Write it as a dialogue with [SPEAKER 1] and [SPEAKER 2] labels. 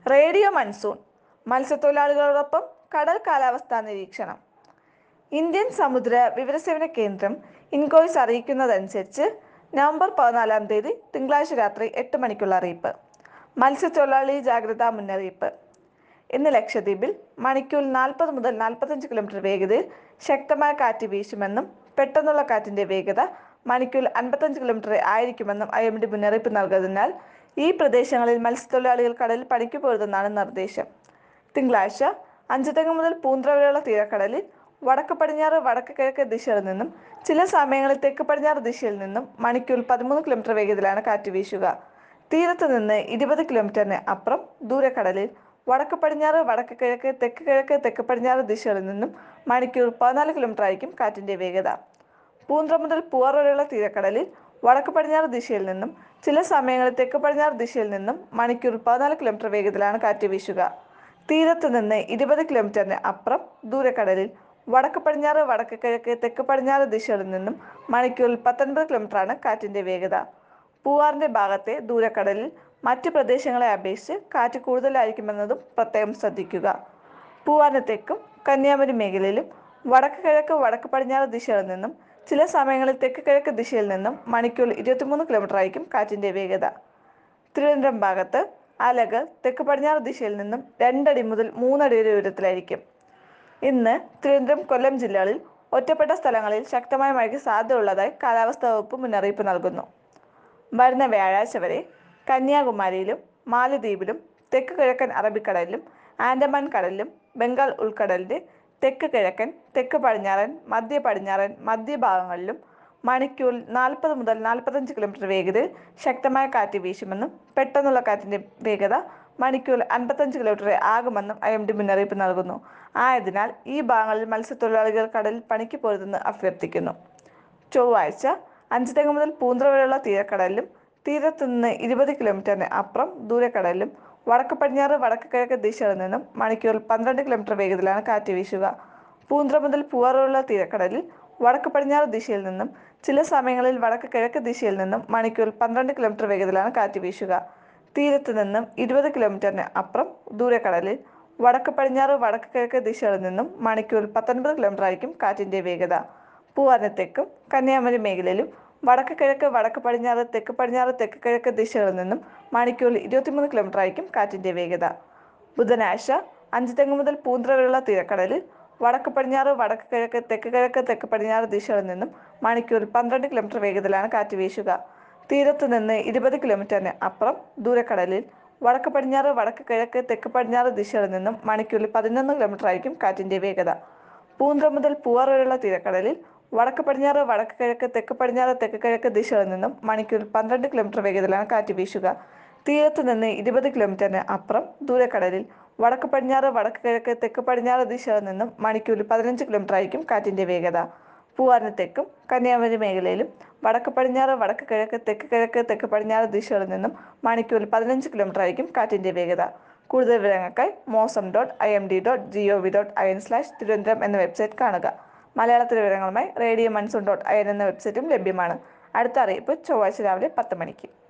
[SPEAKER 1] radio monsoon മത്സ്യത്തൊഴിലാളികളോടൊപ്പം കടൽ കാലാവസ്ഥാ നിരീക്ഷണം ഇന്ത്യൻ സമുദ്ര വിവരസേവന കേന്ദ്രം ഇൻകോയ്സ് അറിയിക്കുന്നതനുസരിച്ച് നവംബർ പതിനാലാം തീയതി തിങ്കളാഴ്ച രാത്രി എട്ട് മണിക്കുള്ള അറിയിപ്പ് മത്സ്യത്തൊഴിലാളി ജാഗ്രതാ മുന്നറിയിപ്പ് ഇന്ന് ലക്ഷദ്വീപിൽ മണിക്കൂറിൽ നാൽപ്പത് മുതൽ നാൽപ്പത്തഞ്ച് കിലോമീറ്റർ വേഗതയിൽ ശക്തമായ കാറ്റ് വീശുമെന്നും പെട്ടെന്നുള്ള കാറ്റിന്റെ വേഗത മണിക്കൂറിൽ അൻപത്തഞ്ച് കിലോമീറ്റർ ആയിരിക്കുമെന്നും ഐ എം ഡി മുന്നറിയിപ്പ് നൽകുന്നതിനാൽ ഈ പ്രദേശങ്ങളിൽ മത്സ്യത്തൊഴിലാളികൾ കടലിൽ പണിക്ക് പോരുതെന്നാണ് നിർദ്ദേശം തിങ്കളാഴ്ച അഞ്ചുതെങ്ങ് മുതൽ പൂന്ത്ര വരെയുള്ള തീരക്കടലിൽ വടക്ക് പടിഞ്ഞാറ് വടക്ക് കിഴക്ക് ദിശയിൽ നിന്നും ചില സമയങ്ങളിൽ തെക്ക് പടിഞ്ഞാറ് ദിശയിൽ നിന്നും മണിക്കൂറിൽ പതിമൂന്ന് കിലോമീറ്റർ വേഗത്തിലാണ് കാറ്റ് വീശുക തീരത്ത് നിന്ന് ഇരുപത് കിലോമീറ്ററിന് അപ്പുറം ദൂരക്കടലിൽ വടക്ക് പടിഞ്ഞാറ് വടക്ക് കിഴക്ക് തെക്ക് കിഴക്ക് തെക്ക് പടിഞ്ഞാറ് ദിശകളിൽ നിന്നും മണിക്കൂർ പതിനാല് കിലോമീറ്റർ ആയിരിക്കും കാറ്റിന്റെ വേഗത പൂന്ത്ര മുതൽ പൂവാർ വരെയുള്ള തീരക്കടലിൽ വടക്ക് പടിഞ്ഞാറ് ദിശയിൽ നിന്നും ചില സമയങ്ങളിൽ തെക്ക് പടിഞ്ഞാറ് ദിശയിൽ നിന്നും മണിക്കൂർ പതിനാല് കിലോമീറ്റർ വേഗത്തിലാണ് കാറ്റ് വീശുക തീരത്ത് നിന്ന് ഇരുപത് കിലോമീറ്ററിന് അപ്പുറം ദൂരക്കടലിൽ വടക്ക് പടിഞ്ഞാറ് വടക്ക് കിഴക്ക് തെക്ക് പടിഞ്ഞാറ് ദിശകളിൽ നിന്നും മണിക്കൂറിൽ പത്തൊൻപത് കിലോമീറ്ററാണ് കാറ്റിന്റെ വേഗത പൂവാറിന്റെ ഭാഗത്തെ ദൂരക്കടലിൽ മറ്റ് പ്രദേശങ്ങളെ അപേക്ഷിച്ച് കാറ്റ് കൂടുതലായിരിക്കുമെന്നതും പ്രത്യേകം ശ്രദ്ധിക്കുക പൂവാറിന് തെക്കും കന്യാകുമാരി മേഖലയിലും വടക്ക് കിഴക്ക് വടക്ക് പടിഞ്ഞാറ് ദിശകളിൽ നിന്നും ചില സമയങ്ങളിൽ തെക്ക് കിഴക്ക് ദിശയിൽ നിന്നും മണിക്കൂറിൽ ഇരുപത്തിമൂന്ന് കിലോമീറ്റർ ആയിരിക്കും കാറ്റിന്റെ വേഗത തിരുവനന്തപുരം ഭാഗത്ത് അലകൾ തെക്ക് പടിഞ്ഞാറ് ദിശയിൽ നിന്നും രണ്ടടി മുതൽ മൂന്നടി വരെ ഉയരത്തിലായിരിക്കും ഇന്ന് തിരുവനന്തപുരം കൊല്ലം ജില്ലകളിൽ ഒറ്റപ്പെട്ട സ്ഥലങ്ങളിൽ ശക്തമായ മഴയ്ക്ക് സാധ്യതയുള്ളതായി കാലാവസ്ഥാ വകുപ്പ് മുന്നറിയിപ്പ് നൽകുന്നു വരുന്ന വ്യാഴാഴ്ച വരെ കന്യാകുമാരിയിലും മാലദ്വീപിലും തെക്ക് കിഴക്കൻ അറബിക്കടലിലും ആൻഡമാൻ കടലിലും ബംഗാൾ ഉൾക്കടലിന്റെ തെക്ക് കിഴക്കൻ തെക്ക് പടിഞ്ഞാറൻ മധ്യ പടിഞ്ഞാറൻ മധ്യഭാഗങ്ങളിലും മണിക്കൂറിൽ നാൽപ്പത് മുതൽ നാൽപ്പത്തഞ്ച് കിലോമീറ്റർ വേഗതയിൽ ശക്തമായ കാറ്റ് വീശുമെന്നും പെട്ടെന്നുള്ള കാറ്റിന്റെ വേഗത മണിക്കൂറിൽ അൻപത്തഞ്ച് കിലോമീറ്റർ ആകുമെന്നും ഐ എം ഡി മുന്നറിയിപ്പ് നൽകുന്നു ആയതിനാൽ ഈ ഭാഗങ്ങളിൽ മത്സ്യത്തൊഴിലാളികൾ കടലിൽ പണിക്ക് പോരുതെന്ന് അഭ്യർത്ഥിക്കുന്നു ചൊവ്വാഴ്ച അഞ്ചുതെങ്ങ് മുതൽ പൂന്ത്ര വരെയുള്ള തീരക്കടലിലും തീരത്ത് നിന്ന് ഇരുപത് കിലോമീറ്ററിന് അപ്പുറം ദൂരക്കടലിലും വടക്ക് പടിഞ്ഞാറ് വടക്ക് കിഴക്ക് ദിശകളിൽ നിന്നും മണിക്കൂറിൽ പന്ത്രണ്ട് കിലോമീറ്റർ വേഗത്തിലാണ് കാറ്റ് വീശുക പൂന്ത്ര മുതൽ പൂവാർ വരെയുള്ള തീരക്കടലിൽ വടക്ക് പടിഞ്ഞാറ് ദിശയിൽ നിന്നും ചില സമയങ്ങളിൽ വടക്ക് കിഴക്ക് ദിശയിൽ നിന്നും മണിക്കൂറിൽ പന്ത്രണ്ട് കിലോമീറ്റർ വേഗത്തിലാണ് കാറ്റ് വീശുക തീരത്ത് നിന്നും ഇരുപത് കിലോമീറ്ററിന് അപ്പുറം ദൂരക്കടലിൽ വടക്ക് പടിഞ്ഞാറ് വടക്ക് കിഴക്ക് ദിശകളിൽ നിന്നും മണിക്കൂറിൽ പത്തൊൻപത് കിലോമീറ്റർ ആയിരിക്കും കാറ്റിന്റെ വേഗത പൂവാറിന് തെക്കും കന്യാകുമാരി മേഖലയിലും വടക്ക് കിഴക്ക് വടക്ക് പടിഞ്ഞാറ് തെക്ക് പടിഞ്ഞാറ് തെക്ക് കിഴക്ക് ദിശകളിൽ നിന്നും മണിക്കൂറിൽ ഇരുപത്തിമൂന്ന് കിലോമീറ്റർ ആയിരിക്കും കാറ്റിന്റെ വേഗത ബുധനാഴ്ച അഞ്ചുതെങ്ങ് മുതൽ പൂന്ത്ര വരെയുള്ള തീരക്കടലിൽ വടക്ക് പടിഞ്ഞാറ് വടക്ക് കിഴക്ക് തെക്ക് കിഴക്ക് തെക്ക് പടിഞ്ഞാറ് ദിശകളിൽ നിന്നും മണിക്കൂറിൽ പന്ത്രണ്ട് കിലോമീറ്റർ വേഗത്തിലാണ് കാറ്റ് വീശുക തീരത്ത് നിന്ന് ഇരുപത് കിലോമീറ്ററിന് അപ്പുറം ദൂരക്കടലിൽ വടക്ക് പടിഞ്ഞാറ് വടക്ക് കിഴക്ക് തെക്ക് പടിഞ്ഞാറ് ദിശകളിൽ നിന്നും മണിക്കൂറിൽ പതിനൊന്ന് കിലോമീറ്റർ ആയിരിക്കും കാറ്റിന്റെ വേഗത പൂന്ത്ര മുതൽ പൂവാർ വരെയുള്ള തീരക്കടലിൽ വടക്ക് പടിഞ്ഞാറ് വടക്ക് കിഴക്ക് തെക്ക് പടിഞ്ഞാറ് തെക്ക് കിഴക്ക് ദിശകളിൽ നിന്നും മണിക്കൂറിൽ പന്ത്രണ്ട് കിലോമീറ്റർ വേഗത്തിലാണ് കാറ്റ് വീശുക തീരത്ത് നിന്ന് ഇരുപത് കിലോമീറ്ററിന് അപ്പുറം ദൂരക്കടലിൽ വടക്ക് പടിഞ്ഞാറ് വടക്ക് കിഴക്ക് തെക്ക് പടിഞ്ഞാറ് ദിശകളിൽ നിന്നും മണിക്കൂറിൽ പതിനഞ്ച് കിലോമീറ്റർ ആയിരിക്കും കാറ്റിന്റെ വേഗത പൂവാറിന് തെക്കും കന്യാകുമാരി മേഖലയിലും വടക്ക് പടിഞ്ഞാറ് വടക്ക് കിഴക്ക് തെക്ക് കിഴക്ക് തെക്ക് പടിഞ്ഞാറ് ദിശകളിൽ നിന്നും മണിക്കൂറിൽ പതിനഞ്ച് കിലോമീറ്റർ ആയിരിക്കും കാറ്റിന്റെ വേഗത കൂടുതൽ വിവരങ്ങൾക്കായി mausam dot I M D dot G O V dot I N slash Thiruvananthapuram എന്ന വെബ്സൈറ്റ് കാണുക മലയാളത്തിലെ വിവരങ്ങളുമായി radio monsoon dot I N എന്ന വെബ്സൈറ്റും ലഭ്യമാണ് അടുത്ത അറിയിപ്പ് ചൊവ്വാഴ്ച രാവിലെ പത്ത് മണിക്ക്